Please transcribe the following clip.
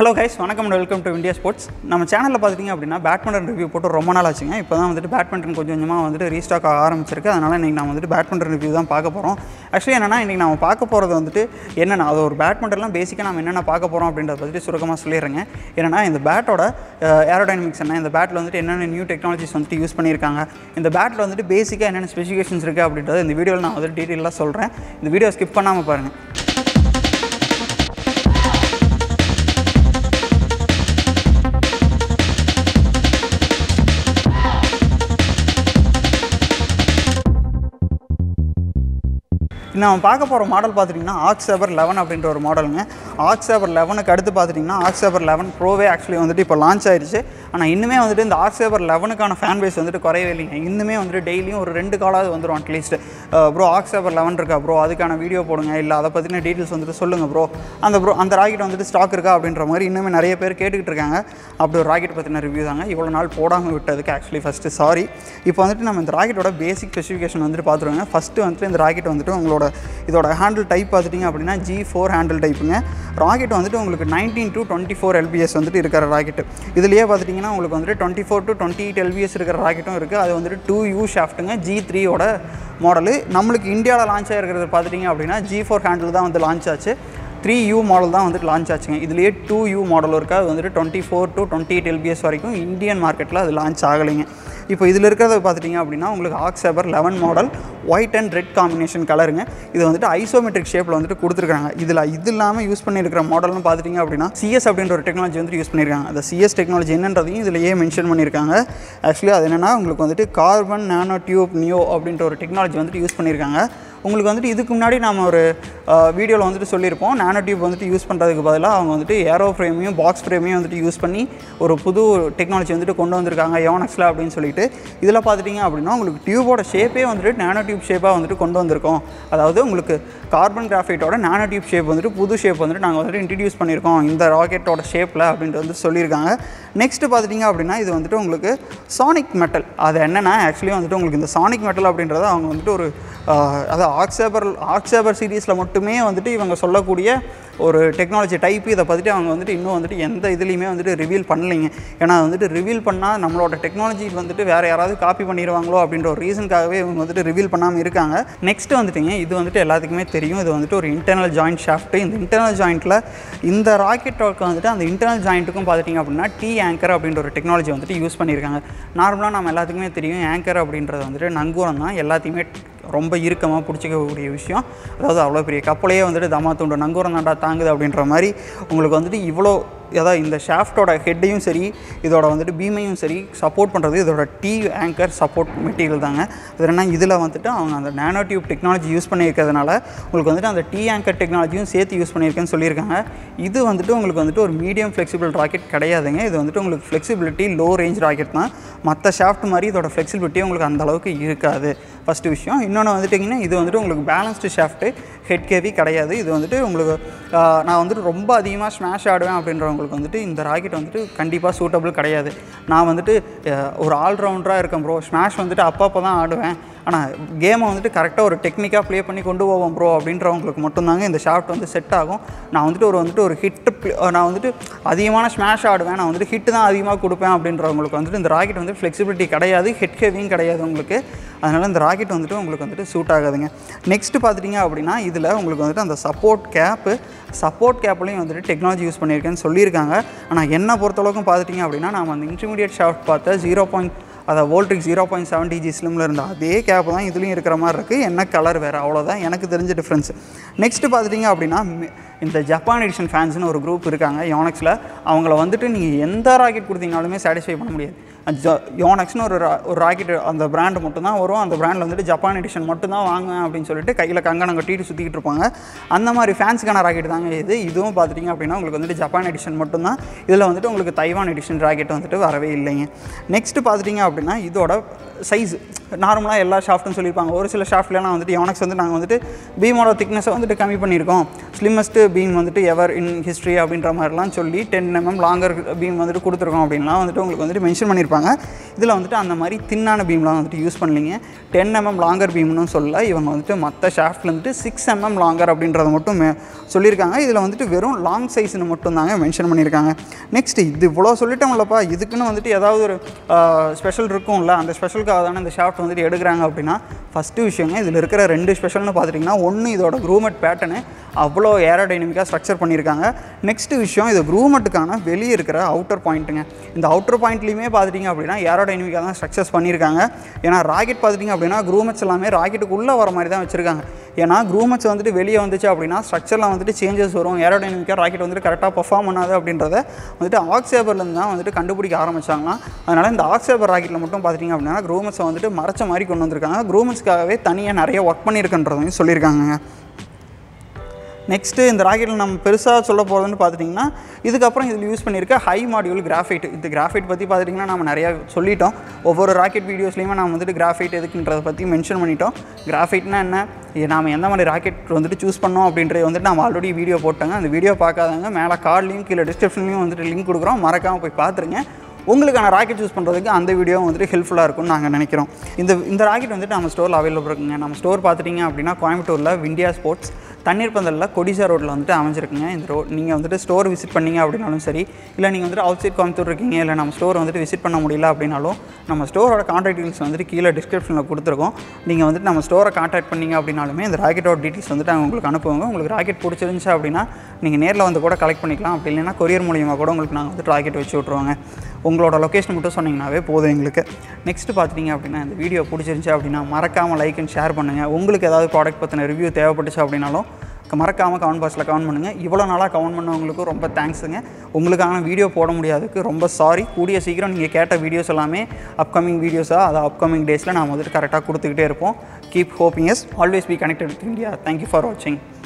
hello guys வணக்கம் and welcome to India sports நம்ம சேனலில் பார்த்துட்டிங்க அப்படின்னா பேட்மிண்டன் ரிவ்யூ போட்டு ரொம்ப நாள் ஆச்சுங்க இப்போ தான் வந்துட்டு பேட்மிண்டன் கொஞ்சம் கொஞ்சமாக வந்துட்டு ரீஸ்டாக் ஆக ஆரம்பிச்சிருக்கு அதனால் இன்றைக்கி நான் வந்துட்டு பேட்மிண்டன் ரிவ்யூ தான் பார்க்க போகிறோம் ஆக்சுவலி என்னென்னா இன்றைக்கி நம்ம பார்க்க போகிறது வந்துட்டு என்னென்ன அது ஒரு பேட்மிண்டன்லாம் பேசிக்காக நம்ம என்னென்ன பார்க்க போகிறோம் அப்படின்றத பற்றி சுருக்கமாக சொல்லிடுறேங்க என்னென்னா இந்த பேட்டோட ஏரோடைனமிக்ஸ் என்ன இந்த பேட்டில் வந்துட்டு என்னென்ன நியூ டெக்னாலஜிஸ் வந்துட்டு யூஸ் பண்ணியிருக்காங்க இந்த பேட்டில் வந்துட்டு பேசிக்காக என்னென்ன ஸ்பெசிஃபிகேஷன்ஸ் இருக்குது அப்படின்றத இந்த வீடியோவில் நான் வந்துட்டு டீட்டெயிலாக சொல்கிறேன் இந்த வீடியோ ஸ்கிப் பண்ணாமல் பாருங்கள் நம்ம பார்க்க போகிற மாடல் பார்த்துட்டிங்கன்னா ஆக்ஸ் சேவர் லெவன் அப்படின்ற ஒரு மாடலுங்க ஆக்ஸ் சேவர் லெவனுக்கு அடுத்து பார்த்துட்டிங்கன்னா ஆக்ஸ் சேவர் லெவன் ப்ரோவே ஆக்சுவலி வந்துட்டு இப்போ லான்ச் ஆயிடுச்சு ஆனால் இன்னுமே வந்துட்டு இந்த ஆக்ஸ் சேவர் லெவனுக்கான ஃபேன் பேஸ் வந்துட்டு குறையவே இல்லைங்க இன்னுமே வந்துட்டு டெய்லியும் ஒரு ரெண்டு காலாவது வந்துடும் அட்லீஸ்ட் ப்ரோ ஆக்ஸ் சேவர் லெவன் இருக்கா ப்ரோ அதுக்கான வீடியோ போடுங்க இல்லை அதை பற்றின டீட்டெயில்ஸ் வந்துட்டு சொல்லுங்கள் ப்ரோ அந்த ப்ரோ அந்த ராக்கெட் வந்துட்டு ஸ்டாக் இருக்கா அப்படின்ற மாதிரி இன்னுமே நிறைய பேர் கேட்டுக்கிட்டு இருக்காங்க அப்படி ஒரு ராக்கெட் பற்றின ரிவ்யூ தாங்க இவ்வளோ நாள் போடாமல் விட்டதுக்கு ஆக்சுவலி ஃபஸ்ட்டு சாரி இப்போ வந்துட்டு நம்ம இந்த ராக்கெட்டோட பேசிக் ஸ்பெசிஃபிகேஷன் வந்துட்டு பார்த்துருவாங்க ஃபஸ்ட்டு வந்துட்டு இந்த ராக்கெட் வந்துட்டு உங்களோட இதோட ஹேண்டில் டைப் பார்த்துட்டிங்க அப்படின்னா ஜி ஃபோர் ஹேண்டில் டைப்புங்க ராக்கெட் வந்துட்டு உங்களுக்கு nineteen to twenty four LBS வந்துட்டு இருக்கிற ராக்கெட் இதுலேயே பார்த்துட்டிங்கன்னா உங்களுக்கு வந்துட்டு twenty four to twenty eight LBS இருக்கிற ராக்கெட்டும் இருக்குது அது வந்துட்டு டூ யூ ஷாஃப்ட்டுங்க ஜி த்ரீயோட மாடலு நம்மளுக்கு இந்தியாவில் லான்ச் ஆகிருக்கிறது பார்த்துட்டிங்க அப்படின்னா ஜி ஃபோர் ஹேண்டில் தான் வந்து லான்ச் ஆச்சு த்ரீ யூ மாடல் தான் வந்துட்டு லான்ச் ஆச்சுங்க இதுலேயே டூ யூ மாடல் இருக்குது அது வந்துட்டு twenty four to twenty eight LBS வரைக்கும் இந்தியன் மார்க்கெட்டில் அது லான்ச் ஆகலைங்க இப்போ இதில் இருக்கிறத பார்த்துட்டிங்க அப்படின்னா உங்களுக்கு arcsaber eleven model white and red combination கலருங்க இது வந்துட்டு ஐசோமெட்ரிக் ஷேப்பில் வந்துட்டு கொடுத்துருக்காங்க இதில் இது இல்லாமல் யூஸ் பண்ணியிருக்கிற மாடல்னு பார்த்துட்டிங்க அப்படின்னா சிஎஸ் அப்படின்ற ஒரு டெக்னாலஜி வந்துட்டு யூஸ் பண்ணியிருக்காங்க அந்த சிஎஸ் டெக்னாலஜி என்னன்றதையும் இதிலேயே மென்ஷன் பண்ணியிருக்காங்க ஆக்சுவலி அது என்னென்னா உங்களுக்கு வந்துட்டு கார்பன் நானோ டியூப் நியோ அப்படின்ற ஒரு டெக்னாலஜி வந்துட்டு யூஸ் பண்ணியிருக்காங்க உங்களுக்கு வந்துட்டு இதுக்கு முன்னாடி நம்ம ஒரு வீடியோவில் வந்துட்டு சொல்லியிருப்போம் நானோ டியூப் வந்துட்டு யூஸ் பண்ணுறதுக்கு பதிலாக அவங்க வந்துட்டு ஏரோ ஃப்ரேமையும் பாக்ஸ் ஃப்ரேமையும் வந்துட்டு யூஸ் பண்ணி ஒரு புது டெக்னாலஜி வந்துட்டு கொண்டு வந்திருக்காங்க யோனக்ஸில் அப்படின்னு சொல்லிட்டு இதில் பார்த்துட்டிங்க அப்படின்னா உங்களுக்கு டியூபோட ஷேப்பே வந்துட்டு நானோ டியூப் ஷேப்பாக வந்துட்டு கொண்டு வந்திருக்கோம் அதாவது உங்களுக்கு கார்பன் கிராஃபைட்டோட நானோ டியூப் ஷேப் வந்துட்டு புது ஷேப் வந்துட்டு நாங்கள் வந்துட்டு இன்ட்ரடியூஸ் பண்ணியிருக்கோம் இந்த ராக்கெட்டோட ஷேப்பில் அப்படின்ட்டு வந்து சொல்லியிருக்காங்க நெக்ஸ்ட் பார்த்துட்டிங்க அப்படின்னா இது வந்துட்டு உங்களுக்கு சானிக் மெட்டல் அது என்னென்னா ஆக்சுவலி வந்துட்டு உங்களுக்கு இந்த சானிக் மெட்டல் அப்படின்றத அவங்க வந்துட்டு ஒரு அதாவது ஆக்சேபர் ஆக்சேபர் சீரீஸில் மட்டுமே வந்துட்டு இவங்க சொல்லக்கூடிய ஒரு டெக்னாலஜி டைப் இதை பார்த்துட்டு அவங்க வந்துட்டு இன்னும் வந்துட்டு எந்த இதுலேயுமே வந்துட்டு ரிவீல் பண்ணலைங்க ஏன்னா அது வந்துட்டு ரிவீல் பண்ணால் நம்மளோட டெக்னாலஜி வந்துட்டு வேறு யாராவது காப்பி பண்ணிடுவாங்களோ அப்படின்ற ஒரு ரீசனுக்காகவே இவங்க வந்துட்டு ரிவீல் பண்ணாமல் இருக்காங்க நெக்ஸ்ட் வந்துட்டுங்க இது வந்துட்டு எல்லாத்துக்குமே தெரியும் இது வந்துட்டு ஒரு இன்டர்னல் ஜாயிண்ட் ஷாஃப்ட்டு இந்த இன்டர்னல் ஜாயிண்ட்டில் இந்த ராக்கெட்டோக்கு வந்துட்டு அந்த இன்டர்னல் ஜாயிண்ட்டுக்கும் பார்த்துட்டிங்க அப்படின்னா டி ஆங்கர் அப்படின்ற ஒரு டெக்னாலஜி வந்துட்டு யூஸ் பண்ணியிருக்காங்க நார்மலாக நம்ம எல்லாத்துக்குமே தெரியும் ஆங்கர் அப்படின்றது வந்துட்டு நங்கூரம் தான் எல்லாத்தையுமே ரொம்ப இறுக்கமாக பிடிச்சிக்கக்கூடிய விஷயம் அதாவது அவ்வளோ பெரிய கப்பலையே வந்துட்டு தமா தூண்டு நங்கூரம் தாண்டா தாங்குது அப்படின்ற மாதிரி உங்களுக்கு வந்துட்டு இவ்வளோ அதாவது இந்த ஷாஃப்டோட ஹெட்டையும் சரி இதோட வந்துட்டு பீமையும் சரி சப்போர்ட் பண்ணுறது இதோட டி ஆங்கர் சப்போர்ட் மெட்டீரியல் தாங்க இது என்ன இதில் வந்துட்டு அவங்க அந்த நானோ டியூப் டெக்னாலஜி யூஸ் பண்ணியிருக்கிறதுனால உங்களுக்கு வந்துட்டு அந்த டி ஆங்கர் டெக்னாலஜியும் சேர்த்து யூஸ் பண்ணியிருக்கேன்னு சொல்லியிருக்காங்க இது வந்துட்டு உங்களுக்கு வந்துட்டு ஒரு மீடியம் ஃப்ளெக்சிபிள் ராக்கெட் கிடையாதுங்க இது வந்துட்டு உங்களுக்கு ஃப்ளெக்சிபிலிட்டி லோ ரேஞ்ச் ராக்கெட் தான் மற்ற ஷாஃப்ட் மாதிரி இதோட ஃப்ளெக்சிபிலிட்டி உங்களுக்கு அந்த அளவுக்கு இருக்காது ஃபஸ்ட்டு விஷயம் இன்னொன்று வந்துட்டிங்கன்னா இது வந்துட்டு உங்களுக்கு பேலன்ஸ்டு ஷாஃப்ட்டு ஹெட் கேவி கிடையாது இது வந்துட்டு உங்களுக்கு நான் வந்துட்டு ரொம்ப அதிகமாக ஸ்மாஷ் ஆடுவேன் அப்படின்றவங்களுக்கு வந்துட்டு இந்த ராக்கெட் வந்துட்டு கண்டிப்பாக சூட்டபிள் கிடையாது நான் வந்துட்டு ஒரு ஆல்ரவுண்டராக இருக்கேன் ப்ரோ ஸ்மாஷ் வந்துட்டு அப்பப்போ தான் ஆடுவேன் ஆனால் கேமை வந்துட்டு கரெக்டாக ஒரு டெக்னிக்காக ப்ளே பண்ணி கொண்டு போவோம் ப்ரோ அப்படின்றவங்களுக்கு மட்டும்தாங்க இந்த ஷாஃப்ட் வந்து செட் ஆகும் நான் வந்துட்டு ஒரு வந்துட்டு ஒரு ஹிட்டு நான் வந்துட்டு அதிகமான ஸ்மாஷ் ஆடுவேன் நான் வந்துட்டு ஹிட்டு தான் அதிகமாக கொடுப்பேன் அப்படின்றவங்களுக்கு வந்துட்டு இந்த ராக்கெட் வந்து ஃப்ளெக்சிபிலிட்டி கிடையாது ஹெட் ஹெவியும் கிடையாது உங்களுக்கு அதனால் இந்த ராக்கெட் வந்துட்டு உங்களுக்கு வந்துட்டு சூட் ஆகாதுங்க நெக்ஸ்ட்டு பார்த்துட்டிங்க அப்படின்னா இதில் உங்களுக்கு வந்துட்டு அந்த சப்போர்ட் கேப்பு சப்போர்ட் கேப்லையும் வந்துட்டு டெக்னாலஜி யூஸ் பண்ணியிருக்கேன்னு சொல்லியிருக்காங்க ஆனால் என்ன பொறுத்தளவுக்கும் பார்த்துட்டிங்க அப்படின்னா நம்ம அந்த இன்டர்மீடியட் ஷாஃப்ட் பார்த்த ஜீரோ பாயிண்ட் அதை வோல்ட்ரிக் ஜீரோ பாயிண்ட் செவன்டி ஜி ஸ்லிமில் இருந்த அதே கேப் தான் இதுலேயும் இருக்கிற மாதிரி இருக்குது என்ன கலர் வேறு அவ்வளோதான் எனக்கு தெரிஞ்ச டிஃப்ரென்ஸ் நெக்ஸ்ட்டு பார்த்துட்டிங்க அப்படின்னா இந்த ஜப்பான் எடிஷன் ஃபேன்ஸ்னு ஒரு குரூப் இருக்காங்க யோனக்ஸில் அவங்கள வந்துட்டு நீங்கள் எந்த ராக்கெட் கொடுத்தீங்கனாலுமே சாட்டிஸ்ஃபை பண்ண முடியாது ஜ யோனக்ஸ்னு ஒரு ஒரு ராக்கெட் அந்த பிராண்டு மட்டும்தான் வரும் அந்த பிராண்டில் வந்துட்டு ஜப்பான் எடிஷன் மட்டும்தான் வாங்குவேன் அப்படின்னு சொல்லிட்டு கையில் கங்கணம் கட்டிட்டு சுற்றிக்கிட்டு இருப்பாங்க அந்த மாதிரி ஃபேன்ஸுக்கான ராக்கெட் தாங்க இது இதுவும் பார்த்துட்டிங்க அப்படின்னா உங்களுக்கு வந்துட்டு ஜப்பான் எடிஷன் மட்டும்தான் இதில் வந்துட்டு உங்களுக்கு தைவான் எடிஷன் ராக்கெட் வந்துட்டு வரவே இல்லைங்க நெக்ஸ்ட்டு பார்த்துட்டிங்க அப்படின்னா இதோட சைஸ் நார்மலாக எல்லா ஷாஃப்ட்டும் சொல்லியிருப்பாங்க ஒரு சில ஷாஃப்ட்லாம் வந்துட்டு யோனக்ஸ் வந்து நாங்கள் வந்துட்டு பீமோட திக்னஸை வந்துட்டு கம்மி பண்ணியிருக்கோம் ஸ்லிம்மஸ்ட்டு பீம் வந்துட்டு எவர் இன் ஹிஸ்ட்ரி அப்படின்ற மாதிரிலாம் சொல்லி டென் எம்எம் லாங்கர் பீம் வந்துட்டு கொடுத்துருக்கோம் அப்படின்லாம் வந்துட்டு உங்களுக்கு வந்துட்டு மென்ஷன் பண்ணியிருப்பாங்க இதில் வந்துட்டு அந்த மாதிரி தின்னான பீம்லாம் வந்துட்டு யூஸ் பண்ணலீங்க டென் எம்எம் லாங்கர் பீம்னு சொல்ல இவங்க வந்துட்டு மற்ற ஷாஃப்ட்ல வந்துட்டு சிக்ஸ் எம்எம் லாங்கர் அப்படின்றத மட்டும் மே- சொல்லியிருக்காங்க இதில் வந்துட்டு வெறும் லாங் சைஸ்னு மட்டும் தாங்க மென்ஷன் பண்ணியிருக்காங்க நெக்ஸ்ட் இது இவ்வளோ சொல்லிட்டோம்லப்பா இதுக்குன்னு வந்துட்டு ஏதாவது ஒரு ஸ்பெஷல் இருக்கும்ல அந்த ஸ்பெஷலுக்காக தானே இந்த ஷாஃப்ட் வந்துட்டு எடுக்கிறாங்க அப்படின்னா ஃபஸ்ட்டு விஷயங்க இதில் இருக்கிற ரெண்டு ஸ்பெஷல்னு பார்த்துட்டிங்கன்னா ஒன்று இதோட க்ரூமெட் பேட்டர்னு அவ்வளோ ஏரோடைனமிக்காக ஸ்ட்ரக்சர் பண்ணியிருக்காங்க நெக்ஸ்ட் விஷயம் இது க்ரூமெட்டுக்கான வெளியே இருக்கிற அவுட்டர் பாயிண்ட்டுங்க இந்த அவுட்டர் பாயிண்ட்லேயுமே பார்த்துட்டிங்க அப்படின்னா ஏரோடைனமிக்காக தான் ஸ்ட்ரக்சர்ஸ் பண்ணியிருக்காங்க ஏன்னா ராக்கெட் பார்த்துட்டிங்க அப்படின்னா க்ரூமெட்ஸ் எல்லாமே ராக்கெட்டுக்குள்ளே வர மாதிரி தான் வச்சுருக்காங்க ஏன்னா க்ரூமெட்ஸ் வந்துட்டு வெளியே வந்துச்சு அப்படின்னா ஸ்ட்ரக்சரில் வந்துட்டு சேஞ்சஸ் வரும் ஏரோடைனமிக்காக ராக்கெட் வந்துட்டு கரெக்டாக பர்ஃபார்ம் பண்ணாது அப்படின்றத வந்துட்டு ஆக்சேபர்லேருந்து தான் வந்துட்டு கண்டுபிடிக்க ஆரம்பிச்சாங்களாம் அதனால் இந்த ஆக்சேபர் ராக்கெட்டில் மட்டும் பார்த்துட்டிங்க அப்படின்னா க்ரூமெட்ஸை வந்துட்டு மறைச்ச மாதிரி கொண்டு வந்திருக்காங்க க்ரூமெட்ஸ்க்காகவே தனியாக நிறைய ஒர்க் பண்ணியிருக்குன்றதையும் சொல்லியிருக்காங்க நெக்ஸ்ட்டு இந்த ராக்கெட்டில் நம்ம பெருசாக சொல்ல போகிறதுன்னு பார்த்துட்டிங்கன்னா இதுக்கப்புறம் இதில் யூஸ் பண்ணியிருக்க ஹை மாடியூல் கிராஃபைட் இந்த கிராஃபைட் பற்றி பார்த்துட்டிங்கன்னா நம்ம நிறையா சொல்லிட்டோம் ஒவ்வொரு ராக்கெட் வீடியோஸ்லையுமே நம்ம வந்துட்டு கிராஃபைட் எதுக்குன்றதை பற்றி மென்ஷன் பண்ணிட்டோம் கிராஃபைட்னா என்ன இது நாம் எந்த மாதிரி ராக்கெட் வந்துட்டு சூஸ் பண்ணோம் அப்படின்றது வந்துட்டு நம்ம ஆல்ரெடி வீடியோ போட்டாங்க அந்த வீடியோ பார்க்காதவங்க மேலே கார்ட்லேயும் கீழே டிஸ்கிரிப்ஷன்லையும் வந்துட்டு லிங்க் கொடுக்குறோம் மறக்காமல் போய் பார்த்துருங்க உங்களுக்கான ராக்கெட் சூஸ் பண்ணுறதுக்கு அந்த வீடியோ வந்துட்டு ஹெல்ப்ஃபுல்லாக இருக்கும்னு நாங்கள் நினைக்கிறோம் இந்த இந்த ராக்கெட் வந்துட்டு நம்ம ஸ்டோரில் அவைலபிள் இருக்குங்க நம்ம ஸ்டோர் பார்த்துட்டிங்க அப்படின்னா கோயம்புத்தூரில் விண்டியா ஸ்போர்ட்ஸ் தண்ணீர் பந்தலில் கொடிசா ரோட்டில் வந்துட்டு அமைஞ்சிருக்குங்க இந்த ரோட் நீங்கள் வந்துட்டு ஸ்டோர் விசிட் பண்ணீங்க அப்படின்னாலும் சரி இல்லை நீங்கள் வந்துட்டு அவுட் சைட் கோயம்புத்தூர் இருக்கீங்க இல்லை நம்ம ஸ்டோர் வந்துட்டு விசிட் பண்ண முடியல அப்படின்னாலும் நம்ம ஸ்டோரோட கான்டாக்ட் டீட்டெயில்ஸ் வந்துட்டு கீழே டிஸ்கிரிப்ஷனில் கொடுத்துருக்கோம் நீங்கள் வந்துட்டு நம்ம ஸ்டோரை கான்டாக்ட் பண்ணீங்க அப்படின்னாலுமே இந்த ராக்கெட்டோட டீட்டெயில்ஸ் வந்துட்டு நாங்கள் உங்களுக்கு அனுப்புவாங்க உங்களுக்கு ராக்கெட் பிடிச்சிருந்துச்சு அப்படின்னா நீங்கள் நேரில் வந்து கூட கலெக்ட் பண்ணிக்கலாம் அப்படி இல்லைன்னா கொரியர் மூலியமாக கூட உங்களுக்கு நாங்கள் வந்துட்டு ராக்கெட் வச்சு விட்ருவாங்க உங்களோட லொக்கேஷன் மட்டும் சொன்னீங்கன்னாவே போதும் எங்களுக்கு நெக்ஸ்ட் பார்த்துட்டிங்க அப்படின்னா இந்த வீடியோ பிடிச்சிருந்துச்சு அப்படின்னா மறக்காமல் லைக் அண்ட் ஷேர் பண்ணுங்கள் உங்களுக்கு ஏதாவது ப்ராடக்ட் பற்றின ரிவ்யூ தேவைப்பட்டுச்சு அப்படின்னாலும் மறக்காமல் கமெண்ட் பாக்ஸில் கமெண்ட் பண்ணுங்கள் இவ்வளோ நாளாக கமெண்ட் பண்ணவங்களுக்கும் ரொம்ப தேங்க்ஸுங்க உங்களுக்கான வீடியோ போட முடியாததுக்கு ரொம்ப சாரி கூடிய சீக்கிரம் நீங்கள் கேட்ட வீடியோஸ் எல்லாமே அப்கமிங் வீடியோஸாக அதை அப்கமிங் டேஸில் நான் வந்துட்டு கரெக்டாக கொடுத்துக்கிட்டே இருப்போம் keep hoping as always be connected with India thank you for வாட்சிங்